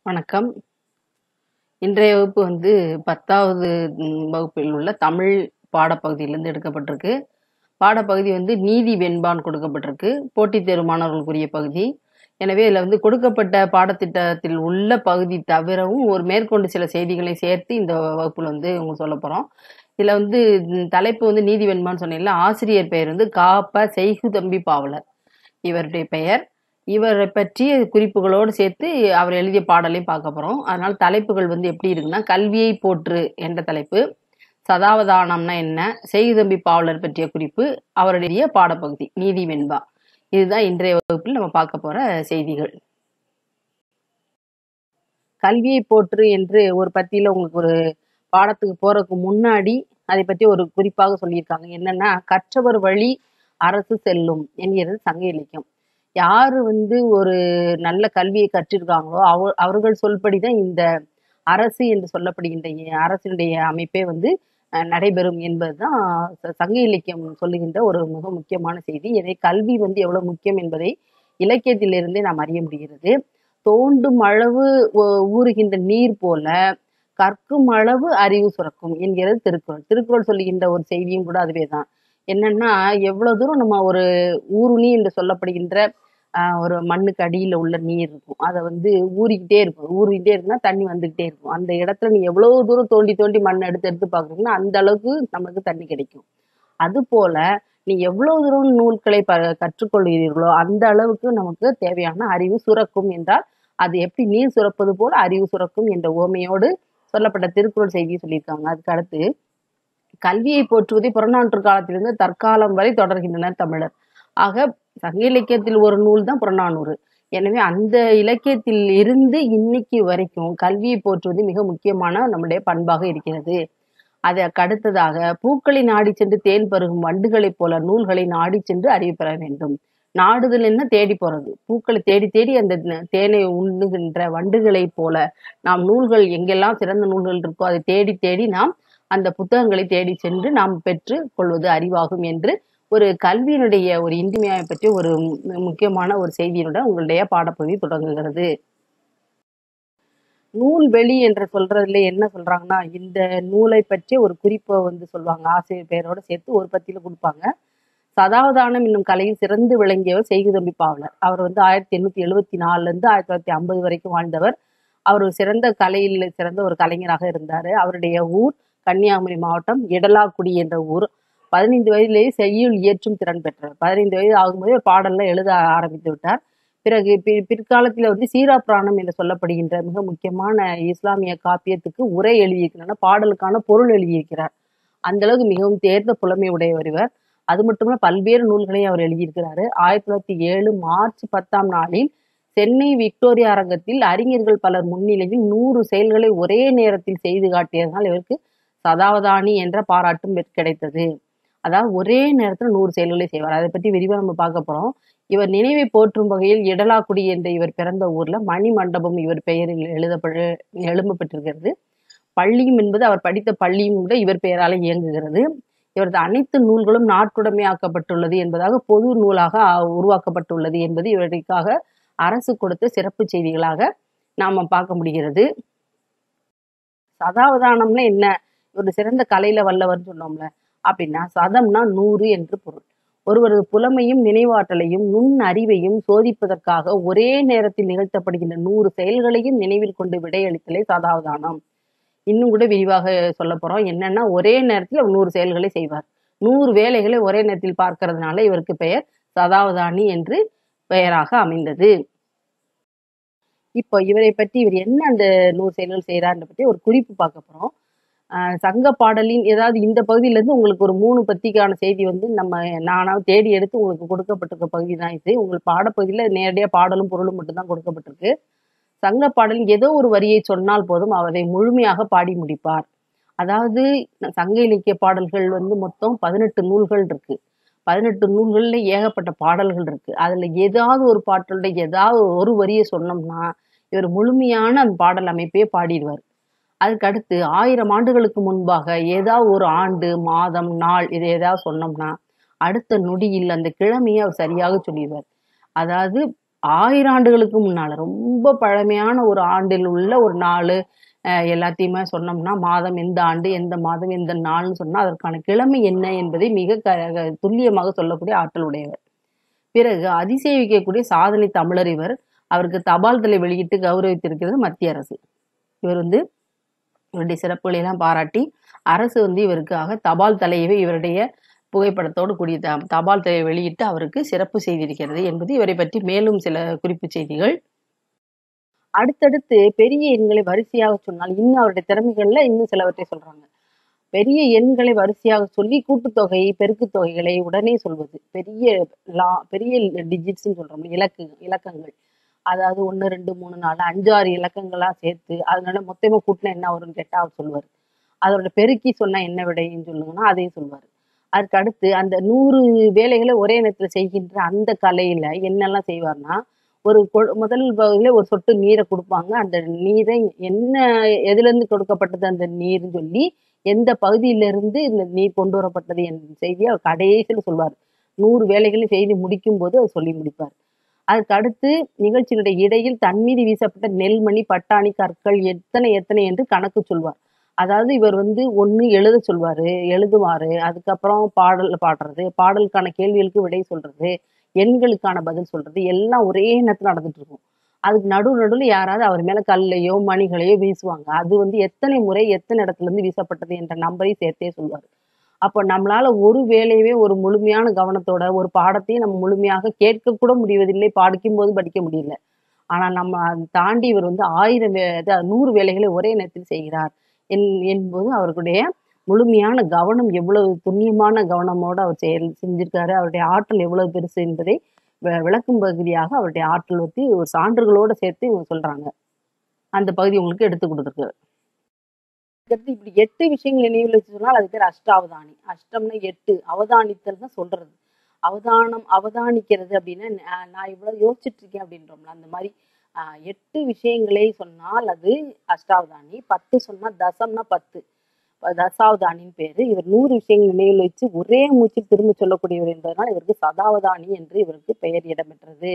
வணக்கம். இன்றைய வகுப்பு வந்து 10வது ம் வகுப்பில் உள்ள தமிழ் பாடப்பகுதியிலிருந்து எடுக்கப்பட்டிருக்கு. பாடப்பகுதி வந்து நீதி வெண்பான்னு கொடுக்கப்பட்டிருக்கு. போட்டித் தேர்வு மாணவர்களுக்குரிய பகுதி. எனவே இதில வந்து கொடுக்கப்பட்ட பாடத்திட்டத்தில் உள்ள பகுதி தவிரவும் ஒரு மேற்கொண்டு சில செய்திகளை சேர்த்து இந்த வகுப்புல வந்து உங்களுக்கு சொல்லப் போறோம். இதில வந்து ம் தலைப்பு வந்து நீதி வெண்பான்னு சொன்னேன்ல, ஆசிரியர் பெயர் வந்து கா.ப. செய்குதம்பி பாவலர். இவருடைய பெயர். இவரைப் பற்றிய குறிப்புகளோடு சேர்த்து அவர் எழுதிய பாடலையும் பார்க்க போறோம். அதனால தலைப்புகள் வந்து எப்படி இருக்குன்னா, கல்வியைப் போற்று என்ற தலைப்பு. சதாவதானம்னா என்ன? செய்குதம்பி பாவலர் பற்றிய குறிப்பு. அவருடைய பாடப்பகுதி. நீதி வெண்பா. இதுதான் இன்றைய வகுப்பில் நம்ம பார்க்க போற செய்திகள். கல்வியைப் போற்று என்று ஒரு பத்தியில உங்களுக்கு ஒரு பாடத்துக்கு போறதுக்கு முன்னாடி அதைப் பத்தி ஒரு குறிப்பாக சொல்லியிருக்காங்க. என்னன்னா, கற்றவர் வழி அரசு செல்லும் என்கிறது சங்க இலக்கியம். யாரு வந்து ஒரு நல்ல கல்வியை கற்றிருக்காங்களோ, அவ அவர்கள் சொல்படி தான் இந்த அரசு என்று சொல்லப்படுகின்ற எ அரசினுடைய அமைப்பே வந்து அ நடைபெறும் என்பதுதான் ச சங்க இலக்கியம் சொல்லுகின்ற ஒரு மிக முக்கியமான செய்தி. எனவே கல்வி வந்து எவ்வளவு முக்கியம் என்பதை இலக்கியத்திலிருந்தே நாம் அறிய முடிகிறது. தோண்டும் அளவு ஒ ஊறுகின்ற நீர் போல, கற்கும் அளவு அறிவு சுரக்கும் என்கிறது திருக்குறள். திருக்குறள் சொல்லுகின்ற ஒரு செய்தியும் கூட அதுவேதான். என்னன்னா, எவ்வளவு தூரம் நம்ம ஒரு ஊருணி என்று சொல்லப்படுகின்ற அ ஒரு மண்ணுக்கு அடியில உள்ள நீர் இருக்கும். அத வந்து ஊறிக்கிட்டே இருக்கும். ஊறிக்கிட்டே இருக்குன்னா தண்ணி வந்துகிட்டே இருக்கும். அந்த இடத்துல நீ எவ்வளவு தூரம் தோண்டி தோண்டி மண் எடுத்து எடுத்து பார்க்குறீங்களோ, அந்த அளவுக்கு நமக்கு தண்ணி கிடைக்கும். அதுபோல நீ எவ்வளவு தூரம் நூல்களை ப கற்றுக்கொள்கிறீர்களோ, அந்த அளவுக்கு நமக்கு தேவையான அறிவு சுரக்கும் என்றால், அது எப்படி நீர் சுரப்பது போல அறிவு சுரக்கும் என்ற உவமையோடு சொல்லப்பட்ட திருக்குறள் செய்தியை சொல்லியிருக்காங்க. அதுக்கு அடுத்து, கல்வியை போற்றுவதை புறநானூற்று காலத்திலிருந்து தற்காலம் வரை தொடர்கின்றனர் தமிழர். ஆக சங்க இலக்கியத்தில் ஒரு நூல் தான் புறநானூறு. எனவே அந்த இலக்கியத்தில் இருந்து இன்னைக்கு வரைக்கும் கல்வியை போற்றுவது மிக முக்கியமான நம்முடைய பண்பாக இருக்கிறது. அதற்கு அடுத்ததாக, பூக்களை நாடிச் சென்று தேன் பருகும் வண்டுகளைப் போல நூல்களை நாடிச் சென்று அறிவு பெற வேண்டும். நாடுதல்ன்னா தேடி போறது. பூக்களை தேடி தேடி அந்த ந தேனை உண்ணுகின்ற வண்டுகளைப் போல, நாம் நூல்கள் எங்கெல்லாம் சிறந்த நூல்கள் இருக்கோ, அதை தேடி தேடி நாம் அந்த புத்தகங்களை தேடிச் சென்று நாம் பெற்றுக் கொள்வது அறிவாகும் என்று ஒரு கல்வியினுடைய ஒரு இன்றியமையாமை பற்றிய ஒரு மு முக்கியமான ஒரு செய்தியுடன் உங்களுடைய பாடப்பகுதி தொடங்குகிறது. நூல்வெளி என்று சொல்றதுல என்ன சொல்றாங்கன்னா, இந்த நூலைப் பற்றிய ஒரு குறிப்ப வந்து சொல்லுவாங்க. ஆசிரியர் பெயரோட சேர்த்து ஒரு பத்தியில குடுப்பாங்க. சதாவதானம் என்னும் கலையில் சிறந்து விளங்கியவர் செய்குதம்பி பாவலர். அவர் வந்து 1874லேருந்து 1950 வரைக்கும் வாழ்ந்தவர். அவர் ஒரு சிறந்த கலையில் சிறந்த ஒரு கலைஞராக இருந்தாரு. அவருடைய ஊர் கன்னியாகுமரி மாவட்டம் இடலாக்குடி என்ற ஊர். 15 வயதிலேயே செய்யுள் இயற்றும் திறன் பெற்றவர். 15 வயது ஆகும்போதே பாடல்லாம் எழுத ஆரம்பித்து விட்டார். பிறகு பி பிற்காலத்தில வந்து சீரா புராணம் என்று சொல்லப்படுகின்ற மிக முக்கியமான இஸ்லாமிய காப்பியத்துக்கு உரை எழுதியிருக்கிறார். பாடலுக்கான பொருள் எழுதியிருக்கிறார். அந்த அளவுக்கு மிகவும் தேர்ந்த புலமை உடையவர் இவர். அது மட்டுமல்ல பல்வேறு நூல்களை அவர் எழுதியிருக்கிறாரு. 1907 மார்ச் 10ஆம் நாளில் சென்னை விக்டோரியா அரங்கத்தில் அறிஞர்கள் பலர் முன்னிலையில் 100 செயல்களை ஒரே நேரத்தில் செய்து காட்டியதனால் இவருக்கு சதாவதானி என்ற பாராட்டும் பெற் கிடைத்தது. அதாவது ஒரே நேரத்துல 100 செயல்களை செய்வார். அதைப் பற்றி விரிவா நம்ம பார்க்க போறோம். இவர் நினைவை போற்றும் வகையில் இடலாக்குடி என்ற இவர் பிறந்த ஊர்ல மணி மண்டபம் இவர் பெயரில் எழுதப்படு எழும்பப் பெற்றிருக்கிறது. பள்ளியும் என்பது அவர் படித்த பள்ளியும் கூட இவர் பெயரால இயங்குகிறது. இவரது அனைத்து நூல்களும் நாட்டுடைமையாக்கப்பட்டுள்ளது என்பதாக பொது நூலாக உருவாக்கப்பட்டுள்ளது என்பது இவருக்காக அரசு கொடுத்த சிறப்புச் செய்திகளாக நாம பார்க்க முடிகிறது. சதாவதானம்னா என்ன? ஒரு சிறந்த கலையில வல்லவர்ன்னு சொன்னோம்ல. அப்படின்னா சதம்னா 100 என்று பொருள். ஒருவரது புலமையும், நினைவாற்றலையும், நுண்ணறிவையும் சோதிப்பதற்காக ஒரே நேரத்தில் நிகழ்த்தப்படுகின்ற 100 செயல்களையும் நினைவில் கொண்டு விடையளித்தலே சதாவதானம். இன்னும் கூட விரிவாக சொல்லப் போறோம். என்னன்னா, ஒரே நேரத்துல 100 செயல்களை செய்வார். 100 வேலைகளை ஒரே நேரத்தில் பார்க்கிறதுனால இவருக்கு பெயர் சதாவதானி என்று பெயராக அமைந்தது. இப்போ இவரைப் பற்றி இவர் என்ன அந்த 100 செயல்கள் செய்றார்ன்றத பத்தி ஒரு குறிப்பு பார்க்க போறோம். அ சங்க பாடலின் ஏதாவது இந்த பகுதியிலிருந்து உங்களுக்கு ஒரு 3 பத்திக்கான செய்தி வந்து நம்ம நானா தேடி எடுத்து உங்களுக்கு கொடுக்கப்பட்டிருக்க பகுதி தான் இது. உங்கள் பாடப்பகுதியில நேரடியா பாடலும், பொருளும் மட்டும் தான் கொடுக்கப்பட்டிருக்கு. சங்க பாடலின் ஏதோ ஒரு வரியைச் சொன்னால் போதும், அதை முழுமையாக பாடி முடிப்பார். அதாவது சங்க இலக்கிய பாடல்கள் வந்து மொத்தம் 18 நூல்கள் இருக்கு. 18 நூல்கள்ல ஏகப்பட்ட பாடல்கள் இருக்கு. அதுல ஏதாவது ஒரு பாட்டுல ஏதாவது ஒரு வரிய சொன்னோம்னா, இவர் முழுமையான அந்த பாடல் அமைப்பையே பாடிருவார். அதுக்கு அடுத்து 1000 ஆண்டுகளுக்கு முன்பாக ஏதாவது ஒரு ஆண்டு, மாதம், நாள் இதை ஏதாவது சொன்னோம்னா, அடுத்த நொடியில் அந்த கிழமையை அவர் சரியாக சொல்லிருவார். அதாவது ஆயிரம் ஆண்டுகளுக்கு முன்னால ரொம்ப பழமையான ஒரு ஆண்டில் உள்ள ஒரு நாள் எல்லாத்தையுமே சொன்னோம்னா மாதம் எந்த ஆண்டு எந்த மாதம் எந்த நாள்னு சொன்னா அதற்கான கிழமை என்ன என்பதை மிக க க- துல்லியமாக சொல்லக்கூடிய ஆற்றல் உடையவர் பிறகு அதிசயிக்கக்கூடிய சாதனை தமிழர் இவர் அவருக்கு தபால் தலை வெளியிட்டு கௌரவித்திருக்கிறது மத்திய அரசு இவர் வந்து இவருடைய சிறப்புகளை எல்லாம் பாராட்டி அரசு வந்து இவருக்காக தபால் தலையவே இவருடைய புகைப்படத்தோடு கூடிய த- தபால் தலையை வெளியிட்டு அவருக்கு சிறப்பு செய்திருக்கிறது என்பது இவரை பற்றி மேலும் சில குறிப்பு செய்திகள் அடுத்தடுத்து பெரிய எண்களை வரிசையாக சொன்னால் இன்னும் அவருடைய திறமைகள்ல இன்னும் சிலவற்றை சொல்றாங்க பெரிய எண்களை வரிசையாக சொல்லி கூட்டுத்தொகை பெருக்குத் தொகைகளை உடனே சொல்வது பெரிய லா பெரிய டிஜிட்ஸ்ன்னு சொல்றோம் இலக்கு இலக்கங்கள் அதாவது ஒன்று ரெண்டு மூணு நாலு அஞ்சு ஆறு இலக்கங்களா சேர்த்து அதனால மொத்தமா கூட்டினா என்ன வரும்னு கேட்டா அவர் சொல்லுவார் அதோட பெருக்கி சொன்னா என்ன விடைன்னு சொல்லுங்கன்னா அதையும் சொல்லுவார் அதுக்கு அடுத்து அந்த நூறு வேலைகளை ஒரே நேரத்துல செய்கின்ற அந்த கலையில என்னெல்லாம் செய்வார்னா ஒரு கொ- முதல் பகுதியில ஒரு சொட்டு நீரை கொடுப்பாங்க அந்த நீரை என்ன எதுல இருந்து கொடுக்கப்பட்டது அந்த நீர்னு சொல்லி எந்த பகுதியில இருந்து இந்த நீர் கொண்டு வரப்பட்டது என்ற செய்தியை அவர் கடைசியில் சொல்வார் நூறு வேலைகளையும் செய்து முடிக்கும் போது அவர் சொல்லி முடிப்பார் அதுக்கு அடுத்து நிகழ்ச்சியினுடைய இடையில் தன் மீது வீசப்பட்ட நெல்மணி பட்டாணி கற்கள் எத்தனை எத்தனை என்று கணக்கு சொல்வார் அதாவது இவர் வந்து ஒண்ணு எழுத சொல்வாரு எழுதுவாரு அதுக்கப்புறம் பாடல் பாடுறது பாடலுக்கான கேள்விகளுக்கு விடை சொல்றது எண்களுக்கான பதில் சொல்றது எல்லாம் ஒரே நேரத்துல நடந்துட்டு இருக்கும் அதுக்கு நடு நடுவில் யாராவது அவர் மேல கல்லையோ மணிகளையோ வீசுவாங்க அது வந்து எத்தனை முறை எத்தனை இடத்துல இருந்து வீசப்பட்டது என்ற நம்பரையும் சேர்த்தே சொல்வார் அப்போ நம்மளால ஒரு வேலையவே ஒரு முழுமையான கவனத்தோட ஒரு பாடத்தையும் நம்ம முழுமையாக கேட்க கூட முடிவதில்லை படிக்கும் போது படிக்க முடியல ஆனா நம்ம அதை தாண்டி இவர் வந்து ஆயிரம் வே அதாவது நூறு வேலைகளை ஒரே நேரத்தில் செய்கிறார் என் என்பது அவர்களுடைய முழுமையான கவனம் எவ்வளவு துல்லியமான கவனமோட அவர் செயல் செஞ்சிருக்காரு அவருடைய ஆற்றல் எவ்வளவு பெருசு என்பதை வி- விளக்கும் பகுதியாக அவருடைய ஆற்றல் பற்றி ஒரு சான்றுகளோட சேர்த்து இவங்க சொல்றாங்க அந்த பகுதி உங்களுக்கு எடுத்து கொடுத்துருக்கு அடுத்து இப்படி எட்டு விஷயங்கள் நினைவில் வச்சு சொன்னால் அது பேர் அஷ்டாவதானி அஷ்டம்னா எட்டு அவதானித்தல் தான் சொல்றது அவதானம் அவதானிக்கிறது அப்படின்னா நா- நான் இவ்வளவு யோசிச்சுட்டு இருக்கேன் அப்படின்றோம்ல அந்த மாதிரி ஆஹ், எட்டு விஷயங்களை சொன்னால் அது அஷ்டாவதானி பத்து சொன்னா தசம்னா பத்து இப்ப தசாவதானின்னு பேரு இவர் நூறு விஷயங்கள் நினைவில் வச்சு ஒரே மூச்சில் திரும்ப சொல்லக்கூடியவர் என்பதனால் இவருக்கு சதாவதானி என்று இவருக்கு பெயர் இடம்பெற்றது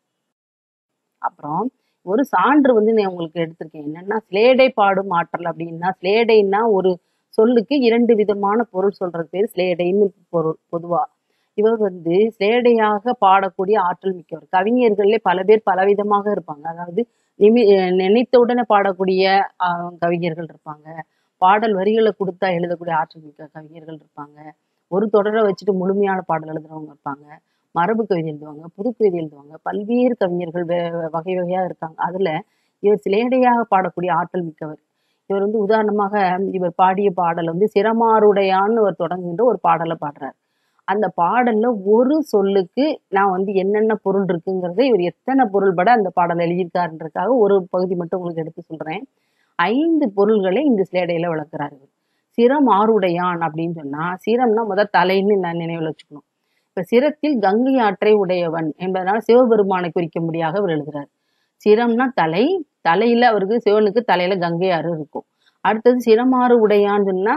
அப்புறம் ஒரு சான்று வந்து நான் உங்களுக்கு எடுத்திருக்கேன் என்னன்னா ஸ்லேடை பாடும் ஆற்றல் அப்படின்னா ஸ்லேடைன்னா ஒரு சொல்லுக்கு இரண்டு விதமான பொருள் சொல்றது பேர் ஸ்லேடைன்னு பொருள் பொதுவா இவர் வந்து ஸ்லேடையாக பாடக்கூடிய ஆற்றல் மிக்கவர் கவிஞர்களே பல பேர் பலவிதமாக இருப்பாங்க அதாவது நிமி அஹ் நினைத்த உடனே பாடக்கூடிய ஆஹ், கவிஞர்கள் இருப்பாங்க பாடல் வரிகளை கொடுத்தா எழுதக்கூடிய ஆற்றல் மிக்க கவிஞர்கள் இருப்பாங்க ஒரு தொடரை வச்சுட்டு முழுமையான பாடல் எழுதுறவங்க இருப்பாங்க மரபு கவிதை எழுதுவாங்க புது கவிதை எழுதுவாங்க பல்வேறு கவிஞர்கள் வே- வே- வகை வகையா இருக்காங்க அதுல இவர் சிலேடையாக பாடக்கூடிய ஆற்றல் மிக்கவர் இவர் வந்து உதாரணமாக இவர் பாடிய பாடல் வந்து சிரமாருடையான்னு ஒரு தொடங்குகின்ற ஒரு பாடலை பாடுறார் அந்த பாடல்ல ஒரு சொல்லுக்கு நான் வந்து என்னென்ன பொருள் இருக்குங்கிறத இவர் எத்தனை பொருள்பட அந்த பாடல் எழுதியிருக்காருன்றதுக்காக ஒரு பகுதி மட்டும் உங்களுக்கு எடுத்து சொல்றேன் ஐந்து பொருள்களை இந்த சிலேடையில விளக்குறாரு இவர். சிரம் ஆறுடையான் அப்படின்னு சொன்னா சிரம்னா முத தலைன்னு நான் நினைவில் வச்சுக்கணும் இப்ப சிரத்தில் கங்கை ஆற்றை உடையவன் என்பதனால சிவபெருமானை குறிக்கும்படியாக அவர் எழுதுறார் சிரம்னா தலை தலையில அவருக்கு சிவனுக்கு தலையில கங்கை ஆறு இருக்கும் அடுத்தது சிரமாறு உடையான்னு சொன்னா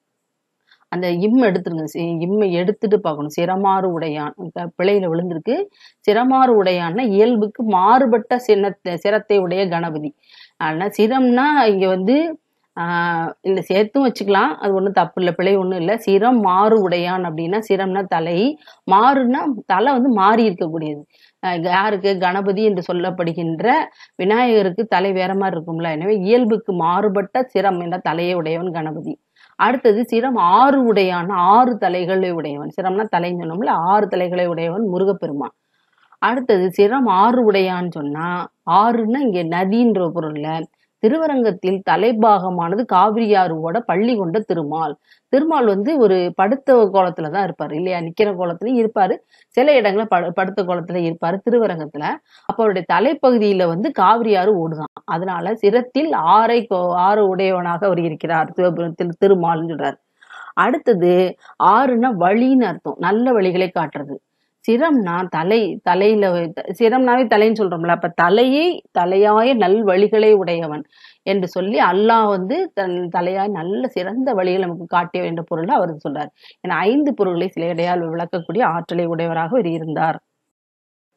அந்த இம் எடுத்துருங்க சி- இம்மை எடுத்துட்டு பார்க்கணும் சிரமாறு உடையான் இப்ப பிழையில விழுந்திருக்கு சிரமாறு உடையான்னா இயல்புக்கு மாறுபட்ட சின்னத்தை சிரத்தை உடைய கணபதி ஆனா சிரம்னா இங்க வந்து ஆஹ் இல்ல சேர்த்தும் வச்சுக்கலாம் அது ஒண்ணும் தப்பு இல்லை பிழை ஒண்ணும் இல்லை சிரம் மாறு உடையான் அப்படின்னா சிரம்னா தலை மாறுனா தலை வந்து மாறி இருக்கக்கூடியது ஆஹ் யாருக்கு கணபதி என்று சொல்லப்படுகின்ற விநாயகருக்கு தலை வேற மாதிரி இருக்கும்ல எனவே இயல்புக்கு மாறுபட்ட சிரம் என்ற தலையை உடையவன் கணபதி அடுத்தது சிரம் ஆறு உடையான் ஆறு தலைகளை உடையவன் சிரம்னா தலைன்னு சொன்னோம்ல ஆறு தலைகளை உடையவன் முருகப்பெருமான் அடுத்தது சிரம் ஆறு உடையான்னு சொன்னா ஆறுன்னா இங்க நதின்ற பொருள்ல திருவரங்கத்தில் தலைபாகமானது காவிரியாறுவோட பள்ளி கொண்ட திருமால் திருமால் வந்து ஒரு படுத்த கோலத்துல தான் இருப்பாரு இல்லையா நிக்கிற கோலத்துலயும் இருப்பாரு சில இடங்கள்ல படு படுத்த கோலத்துல இருப்பாரு திருவரங்கத்துல அப்ப அவருடைய தலைப்பகுதியில வந்து காவிரி ஆறு ஓடுதான் அதனால சிரத்தில் ஆறை கோ- ஆறு உடையவனாக அவர் இருக்கிறார் சிவபுரத்தில் திருமால்னு சொல்றாரு அடுத்தது ஆறுனா வழின்னு அர்த்தம் நல்ல வழிகளை காட்டுறது சிரம்னா தலை தலையில வை- சிரம்னாவே தலைன்னு சொல்றோம்ல அப்ப தலையை தலையாய நல் வழிகளை உடையவன் என்று சொல்லி அல்லாஹ் வந்து தன் தலையாய் நல்ல சிறந்த வழிகளை நமக்கு காட்டிய என்ற பொருளை அவர் சொல்றார் என ஐந்து பொருள்களை சில இடையால் விளக்கக்கூடிய ஆற்றலை உடையவராக அவர் இருந்தார்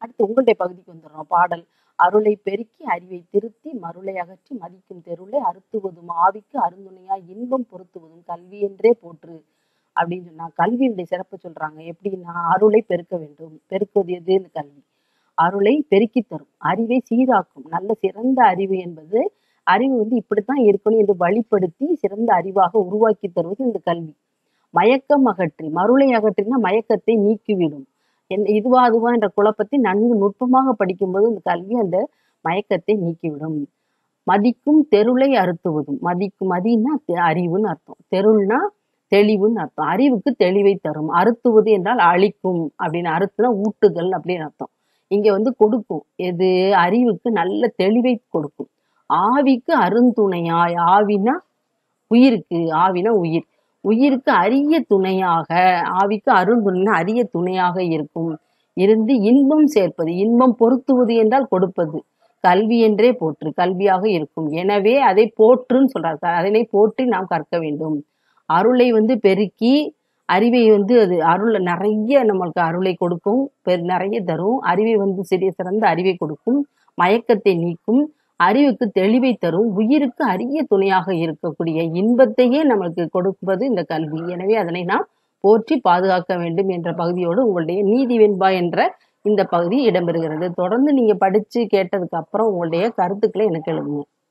அடுத்து உங்களுடைய பகுதிக்கு வந்துடுறோம் பாடல் அருளை பெருக்கி அறிவை திருத்தி மருளை அகற்றி மதிக்கும் தெருளை அறுத்துவதும் ஆவிக்கு அருந்துணையாய் இன்பம் பொருத்துவதும் கல்வி என்றே போற்று அப்படின்னு சொன்னா கல்வியினுடைய சிறப்பு சொல்றாங்க எப்படின்னா அருளை பெருக்க வேண்டும் பெருக்குவது எது இந்த கல்வி அருளை பெருக்கி தரும் அறிவை சீராக்கும் நல்ல சிறந்த அறிவு என்பது அறிவு வந்து இப்படித்தான் இருக்கணும் என்று வழிப்படுத்தி சிறந்த அறிவாக உருவாக்கி தருவது இந்த கல்வி மயக்கம் அகற்றி மருளை அகற்றினா மயக்கத்தை நீக்கிவிடும் என் இதுவா அதுவா என்ற குழப்பத்தை நன்கு நுட்பமாக படிக்கும்போது இந்த கல்வி அந்த மயக்கத்தை நீக்கிவிடும் மதிக்கும் தெருளை அறுத்துவதும் மதிக்கும் மதினா தெ- அறிவுன்னு அர்த்தம் தெருள்னா தெளிவுன்னு அர்த்தம் அறிவுக்கு தெளிவை தரும் அறுத்துவது என்றால் அழிக்கும் அப்படின்னு அறுத்துனா ஊட்டுதல் அப்படின்னு அர்த்தம் இங்க வந்து கொடுக்கும் எது அறிவுக்கு நல்ல தெளிவை கொடுக்கும் ஆவிக்கு அருந்துணையாய் ஆவினா உயிருக்கு ஆவினா உயிர் உயிருக்கு அரிய துணையாக ஆவிக்கு அருந்துணைனா அரிய துணையாக இருக்கும் இருந்து இன்பம் சேர்ப்பது இன்பம் பொருத்துவது என்றால் கொடுப்பது கல்வி என்றே போற்று கல்வியாக இருக்கும் எனவே அதை போற்றுன்னு சொல்றாரு அதனை போற்றி நாம் கற்க வேண்டும் அருளை வந்து பெருக்கி அறிவை வந்து அது அருள் நிறைய நம்மளுக்கு அருளை கொடுக்கும் பெரு- நிறைய தரும் அறிவை வந்து சிறிய சிறந்த அறிவை கொடுக்கும் மயக்கத்தை நீக்கும் அறிவுக்கு தெளிவை தரும் உயிருக்கு அரிய துணையாக இருக்கக்கூடிய இன்பத்தையே நம்மளுக்கு கொடுப்பது இந்த கல்வி எனவே அதனை நாம் போற்றி பாதுகாக்க வேண்டும் என்ற பகுதியோடு உங்களுடைய நீதி வெண்பா என்ற இந்த பகுதி இடம்பெறுகிறது தொடர்ந்து நீங்க படிச்சு கேட்டதுக்கு அப்புறம் உங்களுடைய கருத்துக்களை எனக்கு எழுதுங்க